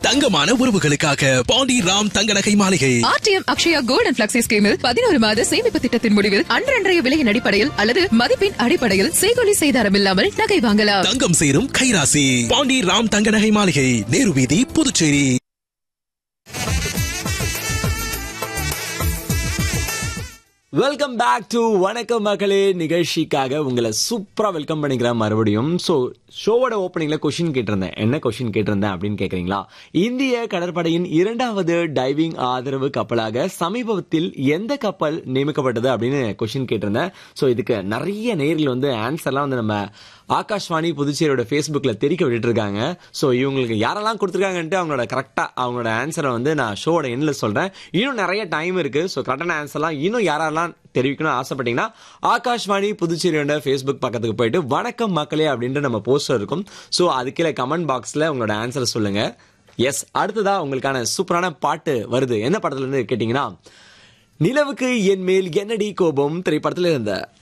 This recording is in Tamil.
தங்கமான உறவுகளுக்காக Pandi Ram Thanga Nagai Maaligai RTM Akshaya gold and flexi ஸ்கீமில் பதினோரு மாத சேமிப்பு திட்டத்தின் முடிவில் அன்றன்றைய விலையின் அடிப்படையில் அல்லது மதிப்பின் அடிப்படையில் செய்கொலி செய்தாரம் இல்லாமல் நகை வாங்கலாம் தங்கம் சேரும் கைராசி பாண்டி ராம் தங்க நகை மாளிகை நேரு வீதி புதுச்சேரி வெல்கம் பேக் டு வணக்கம் மகளே நிகழ்ச்சிக்காக உங்களை சூப்பரா வெல்கம் பண்ணிக்கிறேன் மறுபடியும் ஸோ ஷோவோட ஓப்பனிங்ல கொஷின் கேட்டிருந்தேன் என்ன கொஷின் கேட்டிருந்தேன் அப்படின்னு கேக்குறீங்களா இந்திய கடற்படையின் இரண்டாவது டைவிங் ஆதரவு கப்பலாக சமீபத்தில் எந்த கப்பல் நியமிக்கப்பட்டது அப்படின்னு கொஷின் கேட்டிருந்தேன் ஸோ இதுக்கு நிறைய நேர்கள் வந்து ஆன்சர்லாம் வந்து நம்ம ஆகாஷ்வாணி புதுச்சேரியோட ஃபேஸ்புக்ல தெரிவிக்க விட்டுட்டு இருக்காங்க ஸோ இவங்களுக்கு யாரெல்லாம் கொடுத்துருக்காங்கன்ட்டு அவங்களோட கரெக்டா அவங்களோட ஆன்சரை வந்து நான் ஷோவோட எண்ணில் சொல்றேன் இன்னும் நிறைய டைம் இருக்கு ஸோ கரெக்டான ஆன்சர்லாம் இன்னும் யாரெல்லாம் தெரிவிக்கணும் ஆசைப்பட்டீங்கன்னா ஆகாஷ்வாணி புதுச்சேரியோட ஃபேஸ்புக் பக்கத்துக்கு போயிட்டு வணக்கம் மக்களே அப்படின்ட்டு நம்ம போஸ்டர் இருக்கும் ஸோ அது கீழே கமெண்ட் பாக்ஸ்ல உங்களோட ஆன்சரை சொல்லுங்க எஸ் அடுத்ததா உங்களுக்கான சூப்பரான பாட்டு வருது என்ன படத்துல இருந்து கேட்டீங்கன்னா நிலவுக்கு என் மேல் என்னடி கோபம் திரைப்படத்துல இருந்த